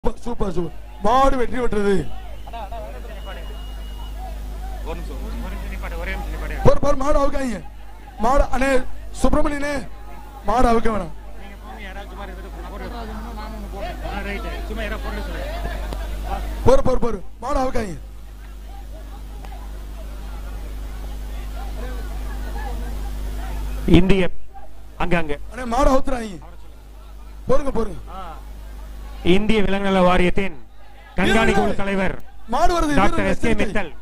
Super super super மாடு வெற்றி பெற்றது ஒரு நிமிஷம் ஒரு நிமிஷம் நிப்பாடு ஒரே நிமிஷம் நிப்பாடு போர் போர் மாடு அவுக்காங்க மாடு அண்ணே சுப்பிரமணியனே மாடு அவுக்க வேணாம் நீங்க போங்க யாராவது சும்மா இருந்துட்டு போடு நான் ஒன்று போடுறேன் ஆ ரைட்டு சும்மா யாராவது போட்டு சொல்லு போர் போர் போர் மாடு அவுக்காங்க இந்திய அங்க அங்க அண்ணே மாடு அவுத்துறாங்க போருங்க போருங்க இந்திய விலங்குநல வாரியத்தின் கண்காணிப்பு குழு தலைவர் மாடு வருது டாக்டர் வீரர்கள் எஸ் கே எச்சரிக்கை. Mittal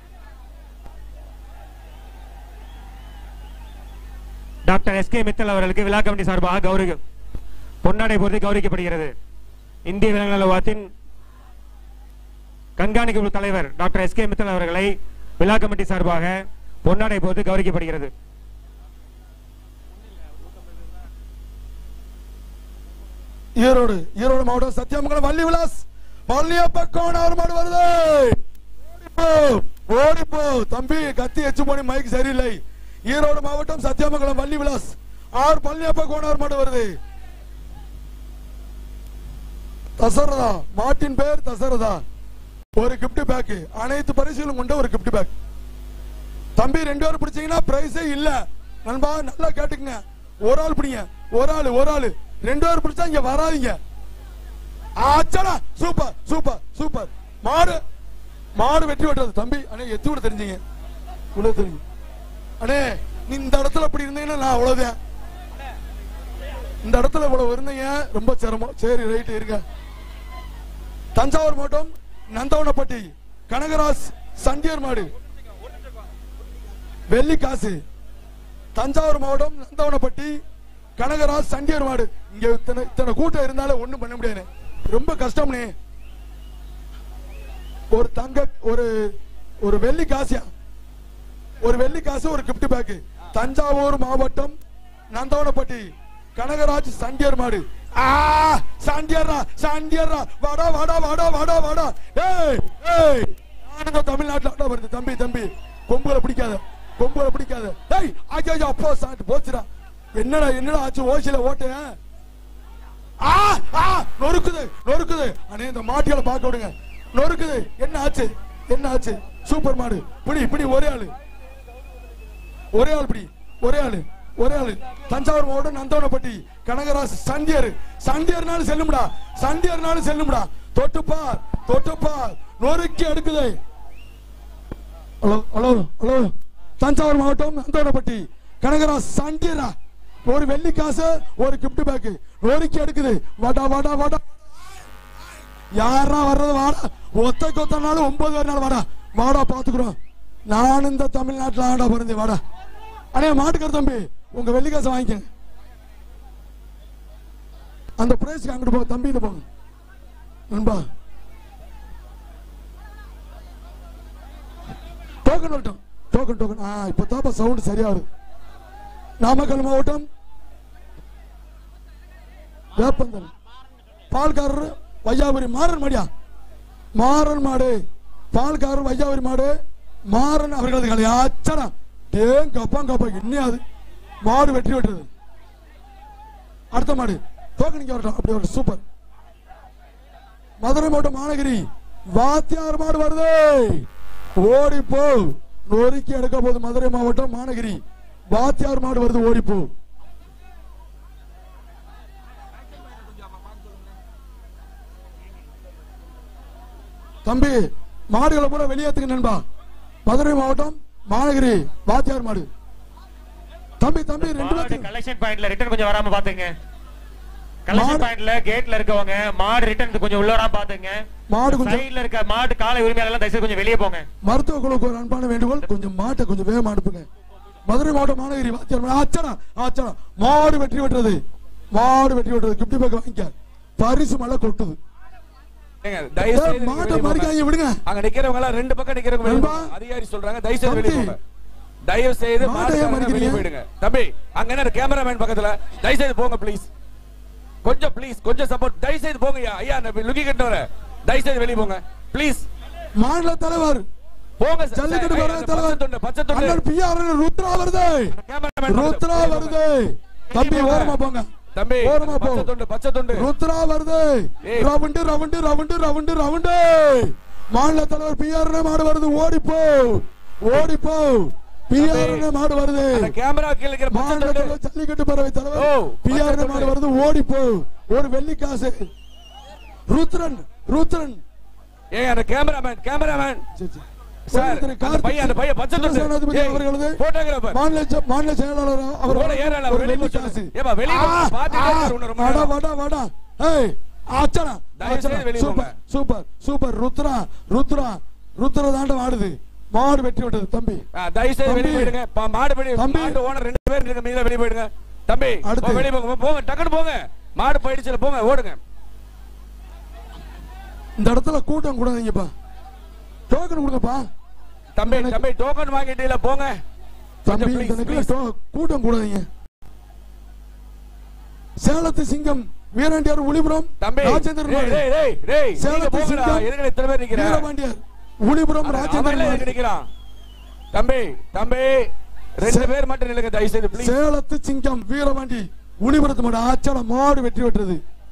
doctor S K Mittal அவர்களுக்கு விழா கமிட்டி சார்பாக கௌரவ பொன்னாடை பொருத்தி கௌரவிக்கப்படுகிறது இந்திய விலங்குநல வாரியத்தின் கண்காணிப்பு குழு தலைவர் டாக்டர் எஸ் கே மித்தல் அவர்களை விழா கமிட்டி சார்பாக பொன்னாடை பொறுத்து கௌரவிக்கப்படுகிறது ஈரோடு ஈரோடு மாவட்டம் சத்தியமங்கலம் வள்ளி விலாஸ் வள்ளியப்ப கோணார் மாடு வருது ஓடிப்போ ஓடிப்போ தம்பி கத்தி எச்சு போனி மைக் சரியில்லை ஈரோடு மாவட்டம் சத்தியமங்கலம் வள்ளி விலாஸ் ஆர் பழனியப்ப கோணார் மாடு வருது தசரதா மாட்டின் பேர் தசரதா ஒரு கிஃப்ட் பேக் அனைத்து பரிசுகளும் கொண்ட ஒரு கிஃப்ட் பேக் தம்பி ரெண்டு பேரும் பிடிச்சீங்கன்னா பிரைஸே இல்ல நண்பா நல்லா கேட்டுக்குங்க ஒரு ஆள் பிடிங்க ஒரு ஆள் ஒரு ஆள் ரெண்டு பேரும் பிடிச்சா இங்க வராதீங்க ஆச்சடா சூப்பர் சூப்பர் சூப்பர் மாடு மாடு வெற்றி பெற்றது தம்பி அண்ணே எத்து கூட தெரிஞ்சீங்க இவ்வளவு தெரியும் அண்ணே நீ இந்த இடத்துல இப்படி இருந்தீங்கன்னா நான் அவ்வளவுதான் இந்த இடத்துல இவ்வளவு இருந்தீங்க ரொம்ப சிரமம் சரி ரைட் இருங்க தஞ்சாவூர் மாவட்டம் நந்தவனப்பட்டி கனகராஜ் சண்டியர் மாடு வெள்ளி காசு தஞ்சாவூர் மாவட்டம் நந்தவனப்பட்டி கனகராஜ் சண்டியர் மாடு இங்க இத்தனை இத்தனை கூட்டம் இருந்தாலும் ஒண்ணும் பண்ண முடியாது ரொம்ப கஷ்டம்னே ஒரு தங்க ஒரு ஒரு வெள்ளி காசியா ஒரு வெள்ளி காசு ஒரு கிஃப்ட் பேக் தஞ்சாவூர் மாவட்டம் நந்தவனப்பட்டி கனகராஜ் சண்டியர் மாடு ஆ சண்டியர்ரா சண்டியர்ரா வாடா வாடா வாடா வாடா வாடா ஏய் ஏய் நானுங்க தமிழ்நாட்டுல ஆட வருது தம்பி தம்பி கொம்புல பிடிக்காத கொம்புல பிடிக்காத ஏய் ஐயோ ஐயோ, அப்போ சாட்டு போச்சுடா என்னடா என்னடா ஆச்சு ஓசில ஓட்டேன் ஆ ஆ நொறுக்குது நொறுக்குது அண்ணே இந்த மாட்டியால பார்க்க விடுங்க நொறுக்குது என்ன ஆச்சு என்ன ஆச்சு சூப்பர் மாடு பிடி பிடி ஒரே ஆளு ஒரே ஆள் பிடி ஒரே ஆளு ஒரே ஆளு தஞ்சாவூர் மாவட்டம் நந்தவனப்பட்டி கனகராஜ் சண்டியர் சண்டியர்னாலும் செல்லும்டா சண்டியர்னாலும் செல்லும்டா தொட்டுப்பார் தொட்டுப்பார் நொறுக்கி எடுக்குது ஹலோ ஹலோ ஹலோ தஞ்சாவூர் மாவட்டம் நந்தவனப்பட்டி கனகராஜ் சண்டியரா ஒரு வெள்ளி காசு ஒரு கிஃப்ட் பேக் நொறுக்கி எடுக்குது வாடா வாடா வாடா யாரா வர்றது வாடா ஒத்த கொத்தனாலும் ஒன்பது பேர்னாலும் வாடா வாடா பாத்துக்கிறோம் நான் இந்த தமிழ்நாட்டுல ஆடா பிறந்தேன் வாடா அண்ணே மாட்டுக்கார தம்பி உங்க வெள்ளி காசை வாங்கிக்கங்க அந்த பிரைஸ்க்கு அங்கிட்டு போங்க தம்பி இது போங்க நண்பா டோக்கன் வரட்டும் டோக்கன் டோக்கன் ஆ இப்போ தாப்பா சவுண்ட் சரியா வருது நாமக்கல் மாவட்டம் வேப்பந்தல் பால்காரர் வையாபுரி மாறன் மாடியா மாறன் மாடு பால்காரர் வையாபுரி மாடு மாறன் அவர்களது கலை ஆச்சடா டேங் கப்பா கப்பா என்னையாது மாடு வெற்றி பெற்றது அடுத்த மாடு டோக்கனிக்கு வரட்டும் அப்படி வரட்டும் சூப்பர் மதுரை மாவட்டம் மாநகரி வாத்தியார் மாடு வருது ஓடி போ நொறுக்கி எடுக்க போகுது மதுரை மாவட்டம் மாநகரி வாத்தியார் மாடு வருது ஓடி போ தம்பி மாடுகளை பூரா வெளியேத்துங்க நண்பா மதுரை மாவட்டம் மாநகரி வாத்தியார் மாடு தம்பி தம்பி ரெண்டு பேர்த்துக்கு கலெக்ஷன் பாயிண்ட்ல ரிட்டர்ன் கொஞ்சம் வராம பாத்துங்க கலெக்ஷன் மாடு- பாயிண்ட்ல கேட்ல இருக்கவங்க மாடு ரிட்டர்ன் கொஞ்சம் உள்ள வராம பாத்துங்க மாடு கொஞ்சம் சைடுல இருக்க மாடு காலை உரிமையாளர் எல்லாம் தயவுசெய்து கொஞ்சம் வெளியே போங்க மருத்துவ குழுக்கு ஒரு அன்பான வேண்டுகோள் கொஞ்சம் மாட்டை கொஞ்சம் வேகமா அனுப்புங்க மதுரை மாவட்டம் மாநகரி வாத்தியார் மாடு ஆச்சனா ஆச்சனா மாடு வெற்றி பெற்றது மாடு வெற்றி பெற்றது கிப்டி பேக் வாங்கிக்க பரிசு மழை கொட்டுது ஏங்க, தயவு செய்து ஏய், நீங்க மாட்டை வெளிய போங்க. மறிக்காங்க விடுங்க அங்க நிக்கிறவங்க எல்லாம் ரெண்டு பக்கம் நிக்கிறவங்க வெளிய நண்பா. போங்க. அதிகாரி சொல்றாங்க தயவு செய்து வெளிய தம்பி. போங்க தயவு செய்து மாட்டை ஏன் மாட்டுக்காரங்க மறிக்கிறீங்க? வெளிய போயிடுங்க தம்பி அங்க என்ன கேமராமேன் பக்கத்துல தயவு செய்து போங்க ப்ளீஸ் கொஞ்சம் ப்ளீஸ் கொஞ்சம் சப்போர்ட் தயவு செய்து போங்க ஐயா ஐயா நான் லுக்கி கட்டவர தயவு செய்து வெளிய போங்க ப்ளீஸ் மாநில தலைவர் போங்க சார். ஜல்லிக்கட்டு ஐயா, போற அந்த தலைவர் பச்சை தொண்டு பச்சை தொண்டு அண்ணன் பி ஆர் ருத்ரா வருது கேமராமேன் பக்கத்துல. ருத்ரா வருது தம்பி ஓரமா போங்க தம்பி ஓரமா போ பச்சை துண்டு பச்சை துண்டு ருத்ரா வருது ஏய். Round round round round round மாநில தலைவர் பி ஆர் மாடு வருது ஓடிப்போ ஓடிப்போ பி ஆர் மாடு வருது அந்த கேமரா கீழ இருக்கிற பச்சை மாநில துண்டு தலைவர் ஜல்லிக்கட்டு பறவை ஓ, தலைவர் பி ஆர் பச்சை மாடு துண்டு. வருது ஓடிப்போ ஒரு வெள்ளி காசு ருத்ரன் ருத்ரன் ஏய் அந்த கேமராமேன் கேமராமேன் சரி, சரி. சார் திரு அந்த கார்த்திக் பையன் அந்த பையன் பச்சை துண்டு சிவசேனாதிபதி ஏய், அவர்களது போட்டோகிராஃபர் மாநில செ- மாநில செயலாளர் அவர் கூட ஏறல, அவர் ஒரு வெளிய வெள்ளி போய் காசு சொல்லு. ஏப்பா, வெளிய போய் ஆ, பார்த்துட்டே ஆ, இரு, உன்னை ரொம்ப வாடா நேரம். வாடா வாடா ஏய் ஆச்சனா தயவு செய்து ஆச்சனா. வெளிய சூப்பர் போங்க. சூப்பர் சூப்பர் ருத்ரா ருத்ரா ருத்ரா தாண்ட ஆடுது மாடு வெற்றி விட்டது தம்பி ஆ, தயவு செய்து தம்பி. வெளிய போயிடுங்க பா- மாடு படி தம்பி. மாடு ஓனர் ரெண்டு பேர் இருக்க மீத வெளிய போயிடுங்க தம்பி அடுத்து. போ, வெளிய போங்க போங்க டக்குனு போங்க மாடு போயிடுச்சுல போங்க ஓடுங்க இந்த இடத்துல கூட்டம் கூடாதீங்கப்பா டோக்கன் கொடுங்கப்பா தம்பி தம்பி டோக்கன் வாங்கிட்டீல போங்க தம்பி கொஞ்சம் please, இந்த இடத்துல please. டோ- கூட்டம் கூடாதீங்க சேலத்து சிங்கம் வீரண்டியார் ஒளிபுரம் தம்பி ராஜேந்திரன் டேய், மாடு. டேய், டேய், டேய், நீங்க சேலத்து போங்கடா சிங்கம் இருக்கிற இத்தனை பேர் நிக்கிறேன் வீரபாண்டியார் ஒளிபுரம் ராஜேந்திரன் அவன்ல மாடு. நிக்கிறான் தம்பி தம்பி ரெண்டு பேர் மட்டும் நில்லுங்க தயவு செய்து ப்ளீஸ் சேலத்து சிங்கம் வீரபாண்டி ஒளிபுரத்து மாடு ஆச்சல மாடு வெற்றி பெற்றது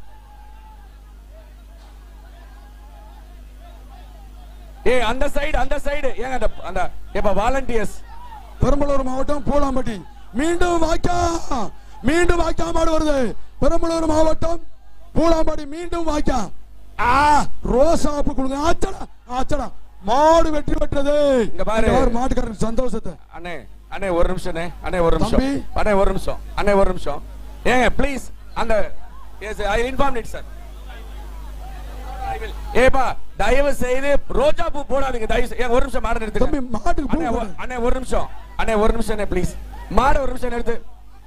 ஏய் அந்த சைடு அந்த சைடு ஏங்க அந்த அந்த எப்ப வாலண்டியர்ஸ் பெரம்பலூர் மாவட்டம் பூலாம்பட்டி மீண்டும் வாய்க்கா மீண்டும் வாய்க்கா மாடு வருது பெரம்பலூர் மாவட்டம் பூலாம்பட்டி மீண்டும் வாய்க்கா ஆ ரோசாப்பு கொடுங்க ஆச்சடா ஆச்சடா மாடு வெற்றி பெற்றது இங்க பாரு. இங்க மாட்டுக்காரன் சந்தோஷத்தை அண்ணே அண்ணே ஒரு நிமிஷம் அண்ணே ஒரு நிமிஷம் தம்பி. அண்ணே ஒரு நிமிஷம் அண்ணே ஒரு நிமிஷம் ஏங்க ப்ளீஸ் அந்த S I inform it sir ஏப்பா தயவு செய்து ரோஜா பூ போடாதீங்க தயவு செய்து ஏங்க, ஒரு நிமிஷம் மாடு தம்பி நிறுத்துங்க மாட்டுக்கு பூ அண்ணே ஒ- போடு. அண்ணே ஒரு நிமிஷம் அண்ணே ஒரு நிமிஷம் அண்ணே ப்ளீஸ் மாடு ஒரு நிமிஷம் நிறுத்து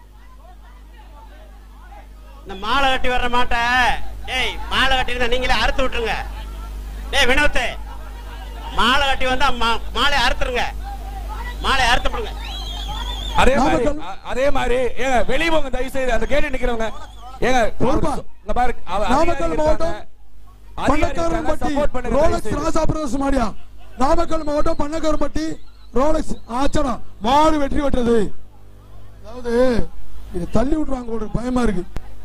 இந்த மாலை கட்டி வர்ற மாட்டை டேய் மாலை கட்டிருந்தா நீங்களே அறுத்து விட்டுருங்க டேய் வினோத் மாலை கட்டி வந்தா மா- மாலையை அறுத்துருங்க மாலையை அறுத்து விடுங்க அதே மாதிரி நாமக்கல். அ- அதே மாதிரி ஏங்க வெளிய போங்க தயவு செய்து அந்த கேட்டு நிக்கிறவங்க ஏங்க பொறுப்பா. இங்க பாரு அவ- அதிகாரி நாமக்கல் இருக்காங்க. மாவட்டம் அதிகாரி பண்ணக்காரன்பட்டி இருக்காங்க, support பண்ணுங்க தயவு ரோலக்ஸ் செய்து. ராசா பிரதர்ஸ் மாடியா நாமக்கல் மாவட்டம் பண்ணக்காரன்பட்டி ரோலக்ஸ் ஆச்சனா மாடு வெற்றி பெற்றது அதாவது இது தள்ளி விட்டுருவாங்க ஒரு பயமா இருக்கு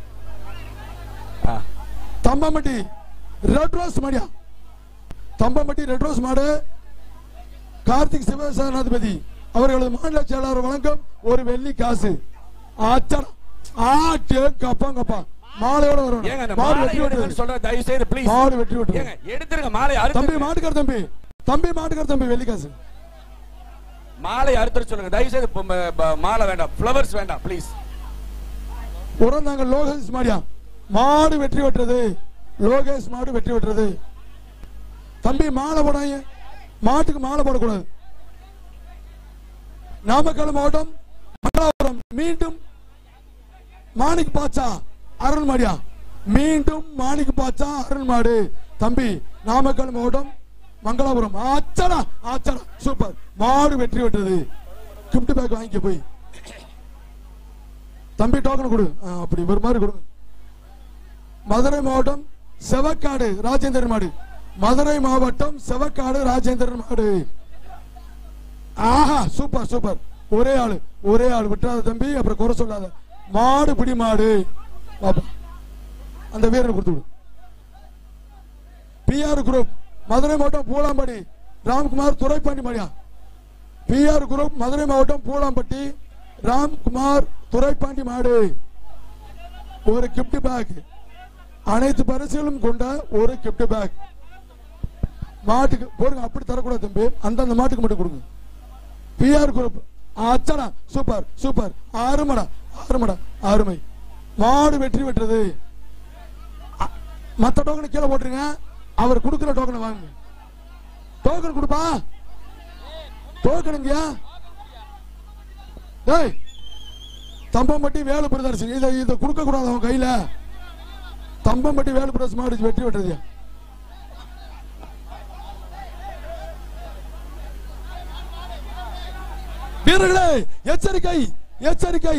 ஆ. தம்பம்பட்டி ரெட் ரோஸ் மாடியா தம்பம்பட்டி ரெட் ரோஸ் மாடு கார்த்திக் சிவசேனாதிபதி அவர்களது மாநில செயலாளர் வழங்கும் ஒரு வெள்ளி காசு ஆச்சனா ஆட்டு கப்பா கப்பா மாலையோட வரும் ஏங்க அந்த மாடு மாலை வெற்றி எடுங்கன்னு பெற்றது சொல்ற தயவு செய்து ப்ளீஸ் மாடு வெற்றி பெற்றது ஏங்க எடுத்துருங்க மாலை தம்பி அறுத்து மாட்டுக்கார தம்பி தம்பி மாட்டுக்கார தம்பி வெள்ளி காசு மாலை அறுத்துற சொல்லுங்க தயவு செய்து ப- ப- ப- மாலை வேண்டாம் ஃப்ளவர்ஸ் வேண்டாம் ப்ளீஸ் உறந்தாங்க லோகேஷ் மாடியா மாடு வெற்றி பெற்றது லோகேஷ் மாடு வெற்றி பெற்றது தம்பி மாலை போடாங்க மாட்டுக்கு மாலை போடக்கூடாது நாமக்கல் மாவட்டம் மங்களாபுரம் மீண்டும் மாணிக் பாச்சா அருள் மாடியா மீண்டும் மாணிக் பாச்சா அருள் மாடு தம்பி நாமக்கல் மாவட்டம் மங்களாபுரம் ஆச்சடா ஆச்சடா சூப்பர் மாடு வெற்றி பெற்றது கிஃப்ட் பேக் வாங்கிக்க போய் தம்பி டோக்கன் கொடு ஆ, அப்படி ஒரு மாதிரி கொடுங்க மதுரை மாவட்டம் செவக்காடு ராஜேந்திரன் மாடு மதுரை மாவட்டம் செவக்காடு ராஜேந்திரன் மாடு ஆஹா சூப்பர் சூப்பர் ஒரே ஆளு ஒரே ஆள் விட்டுறாத தம்பி அப்புறம் குறை சொல்லாத மாடு பிடி மாடு பாப்பா அந்த வீரனை கொடுத்து விடு பிஆர் குரூப் மதுரை மாவட்டம் பூலாம்பட்டி ராம்குமார் துரைப்பாண்டி மாடியா பிஆர் குரூப் மதுரை மாவட்டம் பூலாம்பட்டி ராம்குமார் துரைப்பாண்டி மாடு ஒரு கிஃப்ட் பேக் அனைத்து பரிசுகளும் கொண்ட ஒரு கிஃப்ட் பேக் மாட்டுக்கு போடுங்க அப்படி தரக்கூடாது தம்பி அந்தந்த மாட்டுக்கு மட்டும் கொடுங்க பிஆர் குரூப் அச்சடா சூப்பர் சூப்பர் அருமடா அருமடா அருமை மாடு வெற்றி பெற்றது அ- மத்த டோக்கனை கீழே போட்டுருங்க அவர் கொடுக்கிற டோக்கனை வாங்க டோக்கன் கொடுப்பா டோக்கனுங்கயா டேய் தம்பம்பட்டி வேலு பிரதர்ஸ் இதை இதை கொடுக்க கூடாது அவன் கையில தம்பம்பட்டி வேலு பிரதர்ஸ் மாடு வெற்றி பெற்றது வீரர்களே எச்சரிக்கை எச்சரிக்கை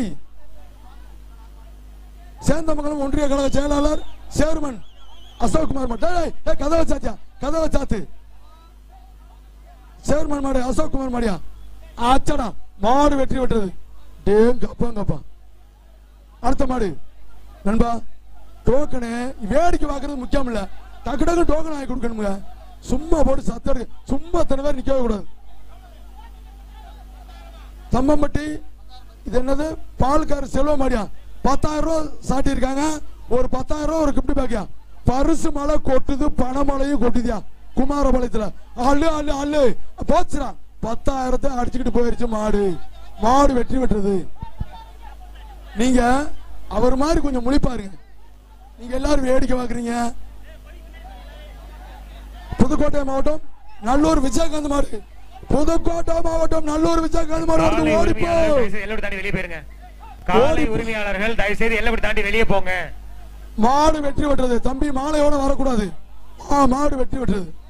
சேந்தமங்கலம் ஒன்றிய கழக செயலாளர் சேர்மன் அசோக்குமார் மாடு டேய், டேய், கதவை சாத்தியா கதவை சாத்து சேர்மன் மாடு அசோக் குமார் மாடியா ஆச்சடா மாடு வெற்றி பெற்றது டேங்க அப்பா அடுத்த மாடு நண்பா டோக்கனு வேடிக்கை பார்க்கறது முக்கியம் இல்ல டக்கு டக்கு டோக்கன் வாங்கி கொடுக்கணுங்க சும்மா போட்டு சத்தம் எடுக்க சும்மா தன பேர் நிக்கவே கூடாது தம்மம்பட்டி இது என்னது பால்கார செல்வமாடியா பத்தாயிரம் ரூபாய் சாட்டி இருக்காங்க ஒரு பத்தாயிரம் ரூபாய் ஒரு கிஃப்ட் பேக்கியா பரிசு மழை கொட்டுது பணமழையும் கொட்டுதியா குமாரபாளையத்துல அள்ளு அள்ளு அள்ளு போச்சுடா பத்தாயிரத்தை அடிச்சுக்கிட்டு போயிருச்சு மாடு மாடு வெற்றி பெற்றது நீங்க அவர் மாதிரி கொஞ்சம் முழிப்பாருங்க நீங்க எல்லாரும் வேடிக்கை பாக்குறீங்க புதுக்கோட்டை மாவட்டம் நல்லூர் விஜயகாந்த் மாடு புதுக்கோட்டை மாவட்டம் நல்லூர் விஜயகாந்த் மாடு காலை வருது ஓடிப்போ உரிமையாளர்கள் தயவு செய்து எல்லை விட்டு தாண்டி வெளியே போயிருங்க காலை உரிமையாளர்கள் தயவு செய்து எல்லை விட்டு தாண்டி வெளியே போங்க மாடு வெற்றி பெற்றது தம்பி மாலையோட வரக்கூடாது ஆ மாடு வெற்றி பெற்றது